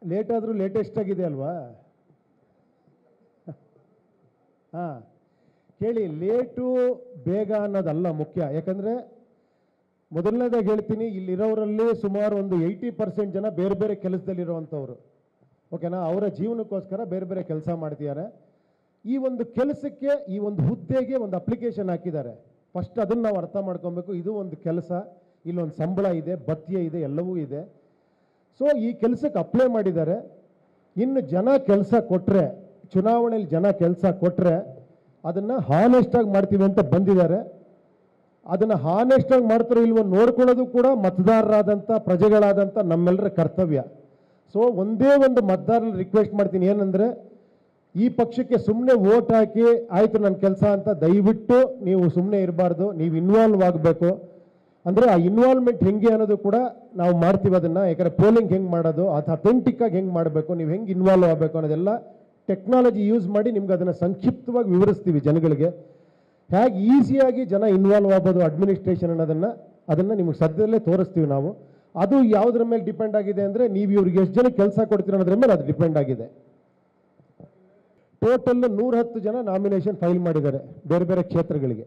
Late ಆದರೂ latest ಆಗಿದೆ ಅಲ್ವಾ ಹಾಂ ಕೇಳಿ ಲೇಟು ಬೇಗ ಅನ್ನೋದಲ್ಲ ಮುಖ್ಯ ಯಾಕಂದರೆ ಮೊದಲನೇದಾಗಿ ಹೇಳ್ತೀನಿ ಇಲ್ಲಿರೋರಲ್ಲಿ ಸುಮಾರು ಒಂದು ಏಯ್ಟಿ ಪರ್ಸೆಂಟ್ ಜನ ಬೇರೆ ಬೇರೆ ಕೆಲಸದಲ್ಲಿರುವಂಥವ್ರು ಓಕೆನಾ ಅವರ ಜೀವನಕ್ಕೋಸ್ಕರ ಬೇರೆ ಬೇರೆ ಕೆಲಸ ಮಾಡ್ತಿದ್ದಾರೆ ಈ ಒಂದು ಕೆಲಸಕ್ಕೆ ಈ ಒಂದು ಹುದ್ದೆಗೆ ಒಂದು ಅಪ್ಲಿಕೇಶನ್ ಹಾಕಿದ್ದಾರೆ ಫಸ್ಟ್ ಅದನ್ನು ನಾವು ಅರ್ಥ ಮಾಡ್ಕೊಬೇಕು ಇದು ಒಂದು ಕೆಲಸ ಇಲ್ಲೊಂದು ಸಂಬಳ ಇದೆ ಭತ್ಯೆ ಇದೆ ಎಲ್ಲವೂ ಇದೆ ಸೊ ಈ ಕೆಲಸಕ್ಕೆ ಅಪ್ಲೈ ಮಾಡಿದ್ದಾರೆ ಇನ್ನು ಜನ ಕೆಲಸ ಕೊಟ್ಟರೆ ಚುನಾವಣೆಯಲ್ಲಿ ಜನ ಕೆಲಸ ಕೊಟ್ಟರೆ ಅದನ್ನು ಹಾನೆಸ್ಟಾಗಿ ಮಾಡ್ತೀವಿ ಅಂತ ಬಂದಿದ್ದಾರೆ ಅದನ್ನು ಹಾನೆಸ್ಟಾಗಿ ಮಾಡ್ತಾರೋ ಇಲ್ವೋ ನೋಡ್ಕೊಳ್ಳೋದು ಕೂಡ ಮತದಾರರಾದಂಥ ಪ್ರಜೆಗಳಾದಂಥ ನಮ್ಮೆಲ್ಲರ ಕರ್ತವ್ಯ ಸೊ ಒಂದೇ ಒಂದು ಮತದಾರರಲ್ಲಿ ರಿಕ್ವೆಸ್ಟ್ ಮಾಡ್ತೀನಿ ಏನಂದರೆ ಈ ಪಕ್ಷಕ್ಕೆ ಸುಮ್ಮನೆ ವೋಟ್ ಹಾಕಿ ಆಯಿತು ನನ್ನ ಕೆಲಸ ಅಂತ ದಯವಿಟ್ಟು ನೀವು ಸುಮ್ಮನೆ ಇರಬಾರ್ದು ನೀವು ಇನ್ವಾಲ್ವ್ ಆಗಬೇಕು ಅಂದರೆ ಆ ಇನ್ವಾಲ್ವ್ಮೆಂಟ್ ಹೆಂಗೆ ಅನ್ನೋದು ಕೂಡ ನಾವು ಮಾಡ್ತೀವಿ ಅದನ್ನು ಯಾಕಂದರೆ ಪೋಲಿಂಗ್ ಹೆಂಗೆ ಮಾಡೋದು ಅದು ಅಥೆಂಟಿಕ್ಕಾಗಿ ಹೆಂಗೆ ಮಾಡಬೇಕು ನೀವು ಹೆಂಗೆ ಇನ್ವಾಲ್ವ್ ಆಗಬೇಕು ಅನ್ನೋದೆಲ್ಲ ಟೆಕ್ನಾಲಜಿ ಯೂಸ್ ಮಾಡಿ ನಿಮ್ಗೆ ಅದನ್ನು ಸಂಕ್ಷಿಪ್ತವಾಗಿ ವಿವರಿಸ್ತೀವಿ ಜನಗಳಿಗೆ ಹೇಗೆ ಈಸಿಯಾಗಿ ಜನ ಇನ್ವಾಲ್ವ್ ಆಗ್ಬೋದು ಅಡ್ಮಿನಿಸ್ಟ್ರೇಷನ್ ಅನ್ನೋದನ್ನು ಅದನ್ನು ನಿಮಗೆ ಸದ್ಯದಲ್ಲೇ ತೋರಿಸ್ತೀವಿ ನಾವು ಅದು ಯಾವುದ್ರ ಮೇಲೆ ಡಿಪೆಂಡ್ ಆಗಿದೆ ಅಂದರೆ ನೀವು ಇವ್ರಿಗೆ ಎಷ್ಟು ಜನ ಕೆಲಸ ಕೊಡ್ತೀರ ಅನ್ನೋದ್ರ ಮೇಲೆ ಅದು ಡಿಪೆಂಡ್ ಆಗಿದೆ ಟೋಟಲ್ ನೂರ ಹತ್ತು ಜನ ನಾಮಿನೇಷನ್ ಫೈಲ್ ಮಾಡಿದ್ದಾರೆ ಬೇರೆ ಬೇರೆ ಕ್ಷೇತ್ರಗಳಿಗೆ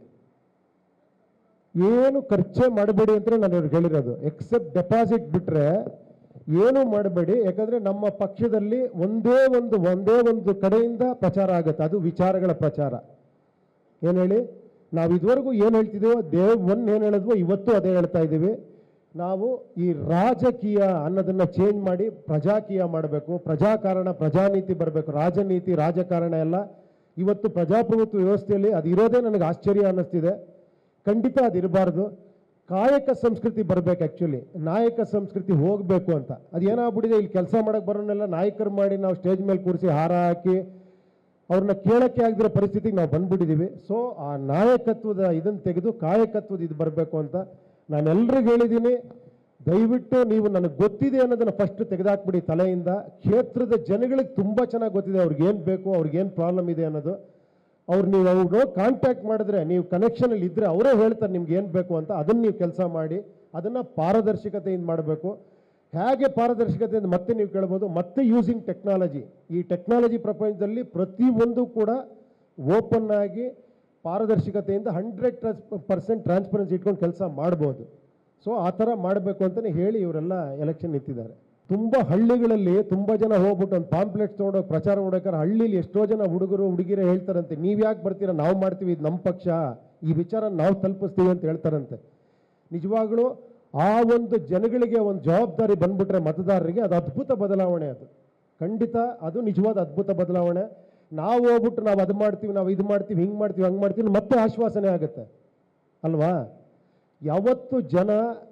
ಏನು ಖರ್ಚೇ ಮಾಡಬೇಡಿ ಅಂತ ನಾನು ಅವ್ರಿಗೆ ಹೇಳಿರೋದು ಎಕ್ಸೆಪ್ಟ್ ಡೆಪಾಸಿಟ್ ಬಿಟ್ಟರೆ ಏನು ಮಾಡಬೇಡಿ ಯಾಕಂದರೆ ನಮ್ಮ ಪಕ್ಷದಲ್ಲಿ ಒಂದೇ ಒಂದು ಒಂದೇ ಒಂದು ಕಡೆಯಿಂದ ಪ್ರಚಾರ ಆಗುತ್ತೆ ಅದು ವಿಚಾರಗಳ ಪ್ರಚಾರ ಏನು ಹೇಳಿ ನಾವು ಇದುವರೆಗೂ ಏನು ಹೇಳ್ತಿದ್ದೀವೋ ದೇವ್ ಒನ್ ಏನು ಹೇಳಿದ್ವೋ ಇವತ್ತು ಅದೇ ಹೇಳ್ತಾ ಇದ್ದೀವಿ ನಾವು ಈ ರಾಜಕೀಯ ಅನ್ನೋದನ್ನ ಚೇಂಜ್ ಮಾಡಿ ಪ್ರಜಾಕೀಯ ಮಾಡಬೇಕು ಪ್ರಜಾಕಾರಣ ಪ್ರಜಾನೀತಿ ಬರಬೇಕು ರಾಜನೀತಿ ರಾಜಕಾರಣ ಎಲ್ಲ ಇವತ್ತು ಪ್ರಜಾಪ್ರಭುತ್ವ ವ್ಯವಸ್ಥೆಯಲ್ಲಿ ಅದು ಇರೋದೇ ನನಗೆ ಆಶ್ಚರ್ಯ ಅನ್ನಿಸ್ತಿದೆ ಖಂಡಿತ ಅದು ಇರಬಾರ್ದು ಕಾಯಕ ಸಂಸ್ಕೃತಿ ಬರಬೇಕು ಆ್ಯಕ್ಚುಲಿ ನಾಯಕ ಸಂಸ್ಕೃತಿ ಹೋಗಬೇಕು ಅಂತ ಅದು ಏನಾಗ್ಬಿಟ್ಟಿದೆ ಇಲ್ಲಿ ಕೆಲಸ ಮಾಡಕ್ಕೆ ಬರೋನೆಲ್ಲ ನಾಯಕರು ಮಾಡಿ ನಾವು ಸ್ಟೇಜ್ ಮೇಲೆ ಕೂರಿಸಿ ಹಾರ ಹಾಕಿ ಅವ್ರನ್ನ ಕೇಳಕ್ಕೆ ಆಗದಿರೋ ಪರಿಸ್ಥಿತಿಗೆ ನಾವು ಬಂದ್ಬಿಟ್ಟಿದ್ದೀವಿ ಸೊ ಆ ನಾಯಕತ್ವದ ಇದನ್ನು ತೆಗೆದು ಕಾಯಕತ್ವದ ಇದು ಬರಬೇಕು ಅಂತ ನಾನು ಎಲ್ರಿಗೂ ಹೇಳಿದ್ದೀನಿ ದಯವಿಟ್ಟು ನೀವು ನನಗೆ ಗೊತ್ತಿದೆ ಅನ್ನೋದನ್ನು ಫಸ್ಟ್ ತೆಗೆದಾಕ್ಬಿಡಿ ತಲೆಯಿಂದ ಕ್ಷೇತ್ರದ ಜನಗಳಿಗೆ ತುಂಬ ಚೆನ್ನಾಗಿ ಗೊತ್ತಿದೆ ಅವ್ರಿಗೆ ಏನು ಬೇಕು ಅವ್ರಿಗೆ ಏನು ಪ್ರಾಬ್ಲಮ್ ಇದೆ ಅನ್ನೋದು ಅವ್ರು ನೀವು ಅವ್ರು ಕಾಂಟ್ಯಾಕ್ಟ್ ಮಾಡಿದ್ರೆ ನೀವು ಕನೆಕ್ಷನಲ್ಲಿ ಇದ್ದರೆ ಅವರೇ ಹೇಳ್ತಾರೆ ನಿಮ್ಗೆ ಏನು ಬೇಕು ಅಂತ ಅದನ್ನು ನೀವು ಕೆಲಸ ಮಾಡಿ ಅದನ್ನು ಪಾರದರ್ಶಕತೆಯಿಂದ ಮಾಡಬೇಕು ಹೇಗೆ ಪಾರದರ್ಶಕತೆಯಿಂದ ಮತ್ತೆ ನೀವು ಕೇಳ್ಬೋದು ಮತ್ತೆ ಯೂಸಿಂಗ್ ಟೆಕ್ನಾಲಜಿ ಈ ಟೆಕ್ನಾಲಜಿ ಪ್ರಪಂಚದಲ್ಲಿ ಪ್ರತಿಯೊಂದು ಕೂಡ ಓಪನ್ ಆಗಿ ಪಾರದರ್ಶಕತೆಯಿಂದ ಹಂಡ್ರೆಡ್ ಪರ್ಸೆಂಟ್ ಟ್ರಾನ್ಸ್ಪರೆನ್ಸಿ ಇಟ್ಕೊಂಡು ಕೆಲಸ ಮಾಡ್ಬೋದು ಸೊ ಆ ಥರ ಮಾಡಬೇಕು ಅಂತಲೇ ಹೇಳಿ ಇವರೆಲ್ಲ ಎಲೆಕ್ಷನ್ ನಿಂತಿದ್ದಾರೆ ತುಂಬ ಹಳ್ಳಿಗಳಲ್ಲಿ ತುಂಬ ಜನ ಹೋಗ್ಬಿಟ್ಟು ಒಂದು ಪಾಂಪ್ಲೆಟ್ಸ್ ತೊಗೊಂಡೋಗಿ ಪ್ರಚಾರ ಮಾಡ್ಬೇಕಾದ್ರೆ ಹಳ್ಳಿಲಿ ಎಷ್ಟೋ ಜನ ಹುಡುಗರು ಹುಡುಗಿರೇ ಹೇಳ್ತಾರಂತೆ ನೀವು ಯಾಕೆ ಬರ್ತೀರಾ ನಾವು ಮಾಡ್ತೀವಿ ಇದು ನಮ್ಮ ಪಕ್ಷ ಈ ವಿಚಾರ ನಾವು ತಲುಪಿಸ್ತೀವಿ ಅಂತ ಹೇಳ್ತಾರಂತೆ ನಿಜವಾಗ್ಲೂ ಆ ಒಂದು ಜನಗಳಿಗೆ ಒಂದು ಜವಾಬ್ದಾರಿ ಬಂದ್ಬಿಟ್ರೆ ಮತದಾರರಿಗೆ ಅದು ಅದ್ಭುತ ಬದಲಾವಣೆ ಅದು ಖಂಡಿತ ಅದು ನಿಜವಾದ ಅದ್ಭುತ ಬದಲಾವಣೆ ನಾವು ಹೋಗ್ಬಿಟ್ಟು ನಾವು ಅದು ಮಾಡ್ತೀವಿ ನಾವು ಇದು ಮಾಡ್ತೀವಿ ಹಿಂಗೆ ಮಾಡ್ತೀವಿ ಹಂಗೆ ಮಾಡ್ತೀವಿ ಮತ್ತೆ ಆಶ್ವಾಸನೆ ಆಗುತ್ತೆ ಅಲ್ವಾ ಯಾವತ್ತು ಜನ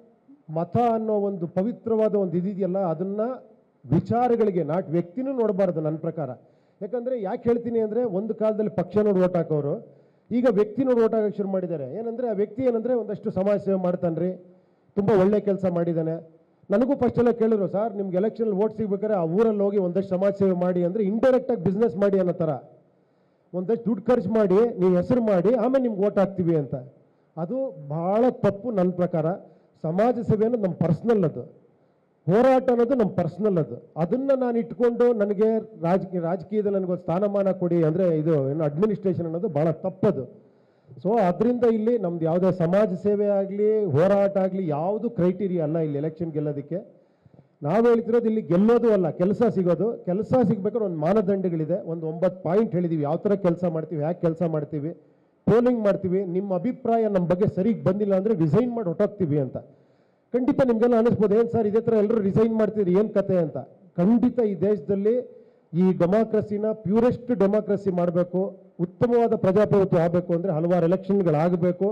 ಮತ ಅನ್ನೋ ಒಂದು ಪವಿತ್ರವಾದ ಒಂದು ಇದಿದೆಯಲ್ಲ ಅದನ್ನು ವಿಚಾರಗಳಿಗೆ ನಾಟ್ ವ್ಯಕ್ತಿನೂ ನೋಡಬಾರ್ದು ನನ್ನ ಪ್ರಕಾರ ಯಾಕಂದರೆ ಯಾಕೆ ಹೇಳ್ತೀನಿ ಅಂದರೆ ಒಂದು ಕಾಲದಲ್ಲಿ ಪಕ್ಷ ನೋಡಿ ಓಟ್ ಹಾಕೋರು ಈಗ ವ್ಯಕ್ತಿ ನೋಡಿ ಓಟ್ ಹಾಕೋಕ್ಕೆ ಶುರು ಮಾಡಿದ್ದಾರೆ ಏನಂದರೆ ಆ ವ್ಯಕ್ತಿ ಏನಂದರೆ ಒಂದಷ್ಟು ಸಮಾಜ ಸೇವೆ ಮಾಡ್ತಾನೆ ರೀ ತುಂಬ ಒಳ್ಳೆ ಕೆಲಸ ಮಾಡಿದ್ದಾನೆ ನನಗೂ ಫಸ್ಟ್ ಎಲ್ಲ ಕೇಳಿದ್ರು ಸರ್ ನಿಮ್ಗೆ ಎಲೆಕ್ಷನಲ್ಲಿ ಓಟ್ ಸಿಗ್ಬೇಕಾದ್ರೆ ಆ ಊರಲ್ಲಿ ಹೋಗಿ ಒಂದಷ್ಟು ಸಮಾಜ ಸೇವೆ ಮಾಡಿ ಅಂದರೆ ಇಂಡೈರೆಕ್ಟಾಗಿ ಬಿಸ್ನೆಸ್ ಮಾಡಿ ಅನ್ನೋ ಥರ ಒಂದಷ್ಟು ದುಡ್ಡು ಖರ್ಚು ಮಾಡಿ ನೀವು ಹೆಸರು ಮಾಡಿ ಆಮೇಲೆ ನಿಮ್ಗೆ ಓಟ್ ಹಾಕ್ತೀವಿ ಅಂತ ಅದು ಬಹಳ ತಪ್ಪು ನನ್ನ ಪ್ರಕಾರ ಸಮಾಜ ಸೇವೆ ಅನ್ನೋದು ನಮ್ಮ ಪರ್ಸ್ನಲ್ ಅದು ಹೋರಾಟ ಅನ್ನೋದು ನಮ್ಮ ಪರ್ಸ್ನಲ್ ಅದು ಅದನ್ನು ನಾನು ಇಟ್ಕೊಂಡು ನನಗೆ ರಾಜಕೀಯ ರಾಜಕೀಯದಲ್ಲಿ ನನಗೊಂದು ಸ್ಥಾನಮಾನ ಕೊಡಿ ಅಂದರೆ ಇದು ಏನು ಅಡ್ಮಿನಿಸ್ಟ್ರೇಷನ್ ಅನ್ನೋದು ಭಾಳ ತಪ್ಪದು ಸೊ ಅದರಿಂದ ಇಲ್ಲಿ ನಮ್ದು ಯಾವುದೇ ಸಮಾಜ ಸೇವೆ ಆಗಲಿ ಹೋರಾಟ ಆಗಲಿ ಯಾವುದು ಕ್ರೈಟೀರಿಯಾ ಅಲ್ಲ ಇಲ್ಲಿ ಎಲೆಕ್ಷನ್ ಗೆಲ್ಲೋದಕ್ಕೆ ನಾವು ಹೇಳ್ತಿರೋದು ಇಲ್ಲಿ ಗೆಲ್ಲೋದು ಅಲ್ಲ ಕೆಲಸ ಸಿಗೋದು ಕೆಲಸ ಸಿಗ್ಬೇಕಾದ್ರೆ ಒಂದು ಮಾನದಂಡಗಳಿದೆ ಒಂದು ಒಂಬತ್ತು ಪಾಯಿಂಟ್ ಹೇಳಿದೀವಿ ಯಾವ ಥರ ಕೆಲಸ ಮಾಡ್ತೀವಿ ಯಾಕೆ ಕೆಲಸ ಮಾಡ್ತೀವಿ ಪೋಲಿಂಗ್ ಮಾಡ್ತೀವಿ ನಿಮ್ಮ ಅಭಿಪ್ರಾಯ ನಮ್ಮ ಬಗ್ಗೆ ಸರಿಗೆ ಬಂದಿಲ್ಲ ಅಂದರೆ ರಿಸೈನ್ ಮಾಡಿ ಹೊಟ್ಟೋಗ್ತೀವಿ ಅಂತ ಖಂಡಿತ ನಿಮಗೆಲ್ಲ ಅನಿಸ್ಬೋದು ಏನು ಸರ್ ಇದೇ ಥರ ಎಲ್ಲರೂ ರಿಸೈನ್ ಮಾಡ್ತಿದ್ರಿ ಏನು ಕತೆ ಅಂತ ಖಂಡಿತ ಈ ದೇಶದಲ್ಲಿ ಈ ಡೆಮಾಕ್ರಸಿನ ಪ್ಯೂರೆಸ್ಟ್ ಡೆಮಾಕ್ರಸಿ ಮಾಡಬೇಕು ಉತ್ತಮವಾದ ಪ್ರಜಾಪ್ರಭುತ್ವ ಆಗಬೇಕು ಅಂದರೆ ಹಲವಾರು ಎಲೆಕ್ಷನ್ಗಳಾಗಬೇಕು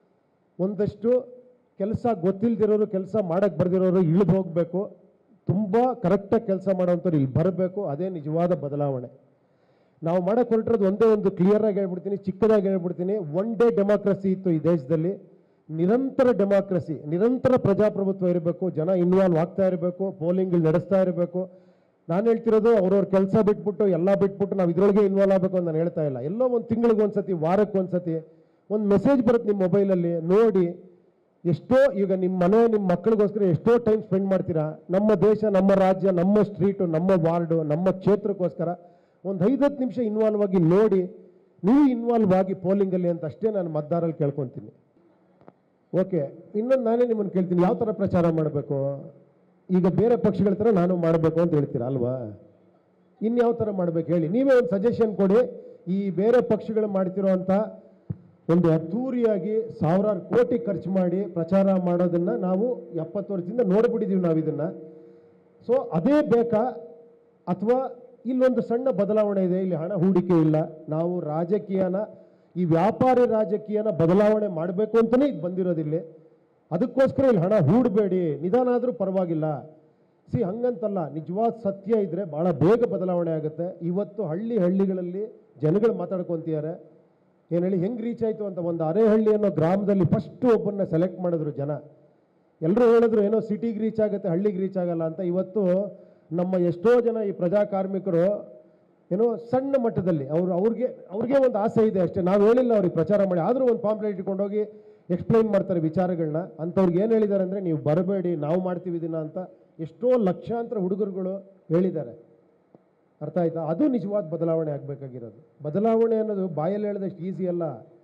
ಒಂದಷ್ಟು ಕೆಲಸ ಗೊತ್ತಿಲ್ದಿರೋರು ಕೆಲಸ ಮಾಡಕ್ಕೆ ಬರ್ದಿರೋರು ಇಳಿದು ಹೋಗಬೇಕು ತುಂಬ ಕರೆಕ್ಟಾಗಿ ಕೆಲಸ ಮಾಡೋವಂಥವ್ರು ಇಲ್ಲಿ ಬರಬೇಕು ಅದೇ ನಿಜವಾದ ಬದಲಾವಣೆ ನಾವು ಮಾಡಕ್ಕೆ ಹೊರಟಿರೋದು ಒಂದೇ ಒಂದು ಕ್ಲಿಯರಾಗಿ ಹೇಳ್ಬಿಡ್ತೀನಿ ಚಿಕ್ಕದಾಗಿ ಹೇಳ್ಬಿಡ್ತೀನಿ ಒನ್ ಡೇ ಡೆಮಾಕ್ರಸಿ ಇತ್ತು ಈ ದೇಶದಲ್ಲಿ ನಿರಂತರ ಡೆಮಾಕ್ರಸಿ ನಿರಂತರ ಪ್ರಜಾಪ್ರಭುತ್ವ ಇರಬೇಕು ಜನ ಇನ್ವಾಲ್ವ್ ಆಗ್ತಾ ಇರಬೇಕು ಪೋಲಿಂಗ್ ನಡೆಸ್ತಾ ಇರಬೇಕು ನಾನು ಹೇಳ್ತಿರೋದು ಅವ್ರವ್ರ ಕೆಲಸ ಬಿಟ್ಬಿಟ್ಟು ಎಲ್ಲ ಬಿಟ್ಬಿಟ್ಟು ನಾವು ಇದರೊಳಗೆ ಇನ್ವಾಲ್ವ್ ಆಗಬೇಕು ಅಂತ ನಾನು ಹೇಳ್ತಾ ಇಲ್ಲ ಎಲ್ಲೋ ಒಂದು ತಿಂಗಳಿಗೆ ಒಂದ್ಸತಿ ವಾರಕ್ಕೆ ಒಂದ್ಸತಿ ಒಂದು ಮೆಸೇಜ್ ಬರುತ್ತೆ ನಿಮ್ಮ ಮೊಬೈಲಲ್ಲಿ ನೋಡಿ ಎಷ್ಟೋ ಈಗ ನಿಮ್ಮ ಮನೆ ನಿಮ್ಮ ಮಕ್ಕಳಿಗೋಸ್ಕರ ಎಷ್ಟೋ ಟೈಮ್ ಸ್ಪೆಂಡ್ ಮಾಡ್ತೀರಾ ನಮ್ಮ ದೇಶ ನಮ್ಮ ರಾಜ್ಯ ನಮ್ಮ ಸ್ಟ್ರೀಟು ನಮ್ಮ ವಾರ್ಡು ನಮ್ಮ ಕ್ಷೇತ್ರಕ್ಕೋಸ್ಕರ ಒಂದು ಐದತ್ತು ನಿಮಿಷ ಇನ್ವಾಲ್ವ್ ಆಗಿ ನೋಡಿ ನೀವು ಇನ್ವಾಲ್ವ್ ಆಗಿ ಪೋಲಿಂಗಲ್ಲಿ ಅಂತ ಅಷ್ಟೇ ನಾನು ಮತದಾರಲ್ಲಿ ಕೇಳ್ಕೊತೀನಿ ಓಕೆ ಇನ್ನೊಂದು ನಾನೇ ನಿಮ್ಮನ್ನು ಕೇಳ್ತೀನಿ ಯಾವ ಥರ ಪ್ರಚಾರ ಮಾಡಬೇಕು ಈಗ ಬೇರೆ ಪಕ್ಷಗಳ ಥರ ನಾನು ಮಾಡಬೇಕು ಅಂತ ಹೇಳ್ತೀರಾ ಅಲ್ವಾ ಇನ್ಯಾವ ಥರ ಮಾಡ್ಬೇಕು ಹೇಳಿ ನೀವೇ ಒಂದು ಸಜೆಷನ್ ಕೊಡಿ ಈ ಬೇರೆ ಪಕ್ಷಗಳು ಮಾಡ್ತಿರೋ ಅಂತ ಒಂದು ಅದ್ದೂರಿಯಾಗಿ ಸಾವಿರಾರು ಕೋಟಿ ಖರ್ಚು ಮಾಡಿ ಪ್ರಚಾರ ಮಾಡೋದನ್ನ ನಾವು ಎಪ್ಪತ್ತು ವರ್ಷದಿಂದ ನೋಡ್ಬಿಟ್ಟಿದೀವಿ ನಾವು ಇದನ್ನ ಸೊ ಅದೇ ಬೇಕಾ ಅಥವಾ ಇಲ್ಲೊಂದು ಸಣ್ಣ ಬದಲಾವಣೆ ಇದೆ ಇಲ್ಲಿ ಹಣ ಹೂಡಿಕೆ ಇಲ್ಲ ನಾವು ರಾಜಕೀಯನ ಈ ವ್ಯಾಪಾರಿ ರಾಜಕೀಯನ ಬದಲಾವಣೆ ಮಾಡಬೇಕು ಅಂತಲೇ ಇದು ಬಂದಿರೋದಿಲ್ಲಿ ಅದಕ್ಕೋಸ್ಕರ ಇಲ್ಲಿ ಹಣ ಹೂಡಬೇಡಿ ನಿಧಾನ ಆದರೂ ಪರವಾಗಿಲ್ಲ ಸಿ ಹಂಗಂತಲ್ಲ ನಿಜವಾದ ಸತ್ಯ ಇದ್ರೆ ಬಹಳ ಬೇಗ ಬದಲಾವಣೆ ಆಗುತ್ತೆ ಇವತ್ತು ಹಳ್ಳಿ ಹಳ್ಳಿಗಳಲ್ಲಿ ಜನಗಳು ಮಾತಾಡ್ಕೊಂತಿದ್ದಾರೆ ಏನು ಹೇಳಿ ಹೆಂಗೆ ರೀಚ್ ಆಯಿತು ಅಂತ ಒಂದು ಅರೆಹಳ್ಳಿ ಅನ್ನೋ ಗ್ರಾಮದಲ್ಲಿ ಫಸ್ಟ್ ಒಬ್ಬನ್ನ ಸೆಲೆಕ್ಟ್ ಮಾಡಿದ್ರು ಜನ ಎಲ್ಲರೂ ಹೇಳಿದ್ರು ಏನೋ ಸಿಟಿಗೆ ರೀಚ್ ಆಗುತ್ತೆ ಹಳ್ಳಿಗೆ ರೀಚ್ ಆಗಲ್ಲ ಅಂತ ಇವತ್ತು ನಮ್ಮ ಎಷ್ಟೋ ಜನ ಈ ಪ್ರಜಾ ಕಾರ್ಮಿಕರು ಏನೋ ಸಣ್ಣ ಮಟ್ಟದಲ್ಲಿ ಅವ್ರು ಅವ್ರಿಗೆ ಅವ್ರಿಗೆ ಒಂದು ಆಸೆ ಇದೆ ಅಷ್ಟೇ ನಾವು ಹೇಳಿಲ್ಲ ಅವ್ರಿಗೆ ಪ್ರಚಾರ ಮಾಡಿ ಆದರೂ ಒಂದು ಪಾಂಪ್ಲೆಟ್ ಇಟ್ಕೊಂಡೋಗಿ ಎಕ್ಸ್ಪ್ಲೈನ್ ಮಾಡ್ತಾರೆ ವಿಚಾರಗಳನ್ನ ಅಂಥವ್ರಿಗೆ ಏನು ಹೇಳಿದ್ದಾರೆ ಅಂದರೆ ನೀವು ಬರಬೇಡಿ ನಾವು ಮಾಡ್ತೀವಿ ಇದನ್ನ ಅಂತ ಎಷ್ಟೋ ಲಕ್ಷಾಂತರ ಹುಡುಗರುಗಳು ಹೇಳಿದ್ದಾರೆ ಅರ್ಥ ಆಯ್ತಾ ಅದು ನಿಜವಾದ ಬದಲಾವಣೆ ಆಗಬೇಕಾಗಿರೋದು ಬದಲಾವಣೆ ಅನ್ನೋದು ಬಾಯಲ್ಲಿ ಹೇಳಿದಷ್ಟು ಈಸಿ ಅಲ್ಲ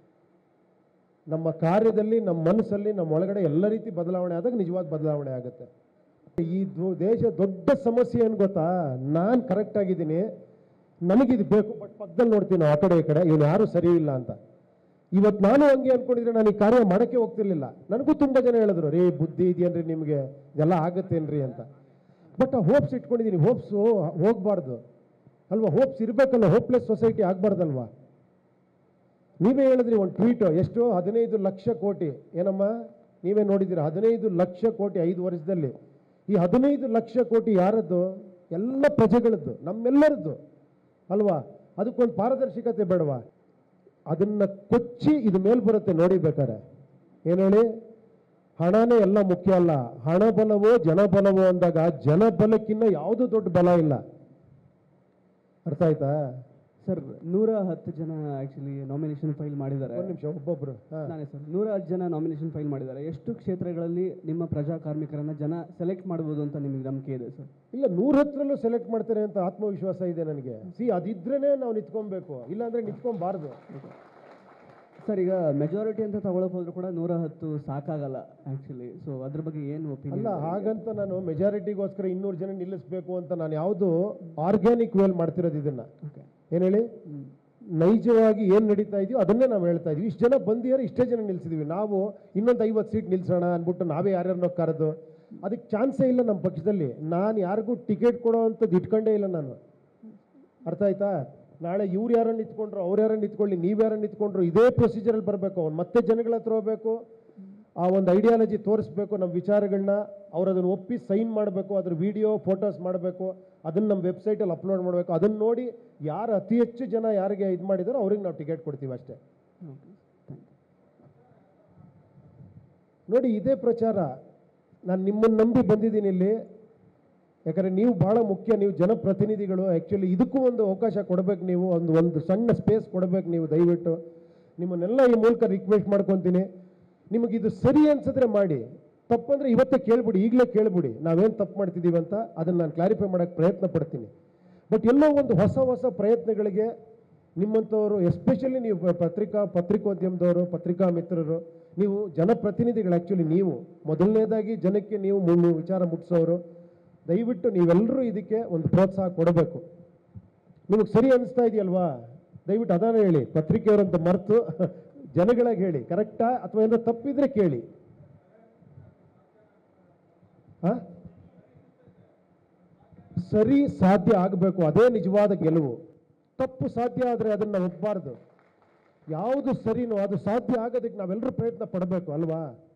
ನಮ್ಮ ಕಾರ್ಯದಲ್ಲಿ ನಮ್ಮ ಮನಸ್ಸಲ್ಲಿ ನಮ್ಮ ಒಳಗಡೆ ಎಲ್ಲ ರೀತಿ ಬದಲಾವಣೆ ಆದಾಗ ನಿಜವಾದ ಬದಲಾವಣೆ ಆಗುತ್ತೆ ಈ ದು- ದೇಶ ದೊಡ್ಡ ಸಮಸ್ಯೆ ಏನು ಗೊತ್ತಾ ನಾನು ಕರೆಕ್ಟ್ ಆಗಿದ್ದೀನಿ ನನಗಿದು ಬೇಕು ಬಟ್ ಪಕ್ಕದಲ್ಲಿ ನೋಡ್ತೀನಿ ನಾವು ಆ ಕಡೆ ಈ ಕಡೆ ಇವನು ಯಾರು ಸರಿ ಇಲ್ಲ ಅಂತ ಇವತ್ತು ನಾನು ಹಂಗೆ ಅನ್ಕೊಂಡಿದ್ರೆ ನಾನು ಈ ಕಾರ್ಯ ಮಾಡೋಕ್ಕೆ ಹೋಗ್ತಿರ್ಲಿಲ್ಲ ನನಗೂ ತುಂಬ ಜನ ಹೇಳಿದ್ರು ರೀ ಬುದ್ಧಿ ಇದೆಯನ್ರಿ ನಿಮಗೆ ಇದೆಲ್ಲ ಆಗುತ್ತೇನ್ರಿ ಅಂತ ಬಟ್ ಆ ಹೋಪ್ಸ್ ಇಟ್ಕೊಂಡಿದ್ದೀನಿ ಹೋಪ್ಸು ಹೋಗಬಾರ್ದು ಅಲ್ವಾ ಹೋಪ್ಸ್ ಇರಬೇಕಲ್ಲ ಹೋಪ್ಲೆಸ್ ಸೊಸೈಟಿ ಆಗಬಾರ್ದಲ್ವಾ ನೀವೇ ಹೇಳಿದ್ರಿ ಒಂದು ಟ್ವೀಟ್ ಎಷ್ಟು ಹದಿನೈದು ಲಕ್ಷ ಕೋಟಿ ಏನಮ್ಮ ನೀವೇ ನೋಡಿದ್ದೀರಾ ಹದಿನೈದು ಲಕ್ಷ ಕೋಟಿ ಐದು ವರ್ಷದಲ್ಲಿ ಈ ಹದಿನೈದು ಲಕ್ಷ ಕೋಟಿ ಯಾರದ್ದು ಎಲ್ಲ ಪ್ರಜೆಗಳದ್ದು ನಮ್ಮೆಲ್ಲರದ್ದು ಅಲ್ವಾ ಅದಕ್ಕೊಂದು ಪಾರದರ್ಶಕತೆ ಬೇಡವಾ ಅದನ್ನ ಕೊಚ್ಚಿ ಇದು ಮೇಲ್ ಬರುತ್ತೆ ನೋಡಿ ಬೇಕಾರೆ ಏನು ಹೇಳಿ ಹಣನೇ ಎಲ್ಲ ಮುಖ್ಯ ಅಲ್ಲ ಹಣ ಬಲವೋ ಜನಬಲವೋ ಅಂದಾಗ ಜನಬಲಕ್ಕಿನ್ನ ಯಾವುದು ದೊಡ್ಡ ಬಲ ಇಲ್ಲ ಅರ್ಥ ಆಯ್ತಾ ಸರ್ ನೂರ ಹತ್ತು ಜನ ಆಕ್ಚುಲಿ ನಾಮಿನೇಷನ್ ಫೈಲ್ ಮಾಡಿದ್ದಾರೆ ಒಂದು ನಿಮಿಷ ಒಬ್ಬೊಬ್ರು ಹಾ. ನಾನೇ ಸರ್ ನೂರ ಹತ್ತು ಜನ ನಾಮಿನೇಷನ್ ಫೈಲ್ ಮಾಡಿದ್ದಾರೆ ಎಷ್ಟು ಕ್ಷೇತ್ರಗಳಲ್ಲಿ ನಿಮ್ಮ ಪ್ರಜಾ ಕಾರ್ಮಿಕರನ್ನ ಜನ ಸೆಲೆಕ್ಟ್ ಮಾಡ್ಬೋದು ಅಂತ ನಿಮಗೆ ನಂಬಿಕೆ ಇದೆ ಸರ್ ಇಲ್ಲ ನೂರ ಹತ್ತರಲ್ಲೂ ಸೆಲೆಕ್ಟ್ ಮಾಡ್ತಾರೆ ಅಂತ ಆತ್ಮವಿಶ್ವಾಸ ಇದೆ ನನಗೆ ಸಿ ಅದಿದ್ರೇನೆ ನಾವು ನಿಂತ್ಕೊಬೇಕು ಇಲ್ಲಾಂದ್ರೆ ನಿಂತ್ಕೊಬಾರ್ದು ಸರ್ ಈಗ ಮೆಜಾರಿಟಿ ಅಂತ ತಗೊಳಕ್ ಹೋದ್ರು ಕೂಡ ನೂರ ಹತ್ತು ಸಾಕಾಗಲ್ಲ ಆಕ್ಚುಲಿ ಸೊ ಅದ್ರ ಬಗ್ಗೆ ಏನು ಅಲ್ಲ ಒಪಿನಿಯನ್ ಹಾಗಂತ ನಾನು ಮೆಜಾರಿಟಿಗೋಸ್ಕರ ಇನ್ನೂರು ಜನ ನಿಲ್ಲಿಸ್ಬೇಕು ಅಂತ ನಾನು ಯಾವುದು ಆರ್ಗ್ಯಾನಿಕ್ ವೇಲ್ ಮಾಡ್ತಿರೋದು ಇದನ್ನ ಓಕೆ ಏನು ಹೇಳಿ ನೈಜವಾಗಿ ಏನು ನಡೀತಾ ಇದೆಯೋ ಅದನ್ನೇ ನಾವು ಹೇಳ್ತಾ ಇದೀವಿ ಇಷ್ಟು ಜನ ಬಂದಿದ್ದಾರೆ ಇಷ್ಟೇ ಜನ ನಿಲ್ಸಿದೀವಿ ನಾವು ಇನ್ನೊಂದು ಐವತ್ತು ಸೀಟ್ ನಿಲ್ಸೋಣ ಅಂದ್ಬಿಟ್ಟು ನಾವೇ ಯಾರ್ಯಾರನ್ನೋ ಕರೆದು ಅದಕ್ಕೆ ಚಾನ್ಸೇ ಇಲ್ಲ ನಮ್ಮ ಪಕ್ಷದಲ್ಲಿ ನಾನು ಯಾರಿಗೂ ಟಿಕೆಟ್ ಕೊಡೋ ಅಂಥದ್ದು ಇಟ್ಕೊಂಡೇ ಇಲ್ಲ ನಾನು ಅರ್ಥ ಆಯ್ತಾ ನಾಳೆ ಇವ್ರು ಯಾರನ್ನ ನಿಂತ್ಕೊಂಡ್ರು ಅವ್ರು ಯಾರನ್ನ ನಿಂತ್ಕೊಳ್ಳಿ ನೀವು ಯಾರನ್ನ ನಿಂತ್ಕೊಂಡ್ರು ಇದೇ ಪ್ರೊಸೀಜರಲ್ಲಿ ಬರಬೇಕು ಅವ್ನು ಮತ್ತೆ ಜನಗಳ ಹತ್ರ ಹೋಗ್ಬೇಕು ಆ ಒಂದು ಐಡಿಯಾಲಜಿ ತೋರಿಸ್ಬೇಕು ನಮ್ಮ ವಿಚಾರಗಳನ್ನ ಅವ್ರು ಅದನ್ನು ಒಪ್ಪಿ ಸೈನ್ ಮಾಡಬೇಕು ಅದ್ರ ವಿಡಿಯೋ ಫೋಟೋಸ್ ಮಾಡಬೇಕು ಅದನ್ನು ನಮ್ಮ ವೆಬ್ಸೈಟಲ್ಲಿ ಅಪ್ಲೋಡ್ ಮಾಡಬೇಕು ಅದನ್ನು ನೋಡಿ ಯಾರು ಅತಿ ಹೆಚ್ಚು ಜನ ಯಾರಿಗೆ ಇದು ಮಾಡಿದಾರೋ ಅವ್ರಿಗೆ ನಾವು ಟಿಕೆಟ್ ಕೊಡ್ತೀವಿ ಅಷ್ಟೇ ಓಕೆ ಥ್ಯಾಂಕ್ ಯು ನೋಡಿ ಇದೇ ಪ್ರಚಾರ ನಾನು ನಿಮ್ಮನ್ನು ನಂಬಿ ಬಂದಿದ್ದೀನಿ ಇಲ್ಲಿ ಯಾಕಂದರೆ ನೀವು ಭಾಳ ಮುಖ್ಯ ನೀವು ಜನಪ್ರತಿನಿಧಿಗಳು ಆ್ಯಕ್ಚುಲಿ ಇದಕ್ಕೂ ಒಂದು ಅವಕಾಶ ಕೊಡಬೇಕು ನೀವು ಒಂದು ಒಂದು ಸಣ್ಣ ಸ್ಪೇಸ್ ಕೊಡಬೇಕು ನೀವು ದಯವಿಟ್ಟು ನಿಮ್ಮನ್ನೆಲ್ಲ ಈ ಮೂಲಕ ರಿಕ್ವೆಸ್ಟ್ ಮಾಡ್ಕೊತೀನಿ ನಿಮಗಿದು ಸರಿ ಅನ್ಸಿದ್ರೆ ಮಾಡಿ ತಪ್ಪಂದ್ರೆ ಇವತ್ತೇ ಕೇಳ್ಬಿಡಿ ಈಗಲೇ ಕೇಳ್ಬಿಡಿ ನಾವೇನು ತಪ್ಪು ಮಾಡ್ತಿದ್ದೀವಿ ಅಂತ ಅದನ್ನು ನಾನು ಕ್ಲಾರಿಫೈ ಮಾಡೋಕ್ಕೆ ಪ್ರಯತ್ನ ಪಡ್ತೀನಿ ಬಟ್ ಎಲ್ಲೋ ಒಂದು ಹೊಸ ಹೊಸ ಪ್ರಯತ್ನಗಳಿಗೆ ನಿಮ್ಮಂಥವರು ಎಸ್ಪೆಷಲಿ ನೀವು ಪ- ಪತ್ರಿಕಾ ಪತ್ರಿಕೋದ್ಯಮದವರು ಪತ್ರಿಕಾ ಮಿತ್ರರು ನೀವು ಜನಪ್ರತಿನಿಧಿಗಳು ಆ್ಯಕ್ಚುಲಿ ನೀವು ಮೊದಲನೇದಾಗಿ ಜನಕ್ಕೆ ನೀವು ಮು- ವಿಚಾರ ಮುಟ್ಟಿಸೋರು ದಯವಿಟ್ಟು ನೀವೆಲ್ಲರೂ ಇದಕ್ಕೆ ಒಂದು ಪ್ರೋತ್ಸಾಹ ಕೊಡಬೇಕು ನಿಮಗೆ ಸರಿ ಅನಿಸ್ತಾ ಇದೆಯಲ್ವಾ ದಯವಿಟ್ಟು ಅದಾನ ಹೇಳಿ ಪತ್ರಿಕೆಯವರಂತ ಮರೆತು ಜನಗಳಿಗೆ ಹೇಳಿ ಕರೆಕ್ಟಾ ಅಥವಾ ಏನಾದ್ರು ತಪ್ಪಿದ್ರೆ ಕೇಳಿ ಆ? ಸರಿ ಸಾಧ್ಯ ಆಗಬೇಕು ಅದೇ ನಿಜವಾದ ಗೆಲುವು ತಪ್ಪು ಸಾಧ್ಯ ಆದರೆ ಅದನ್ನು ಒಪ್ಪಬಾರ್ದು ಯಾವುದು ಸರಿನೋ ಅದು ಸಾಧ್ಯ ಆಗೋದಕ್ಕೆ ನಾವೆಲ್ಲರೂ ಪ್ರಯತ್ನ ಪಡಬೇಕು ಅಲ್ವಾ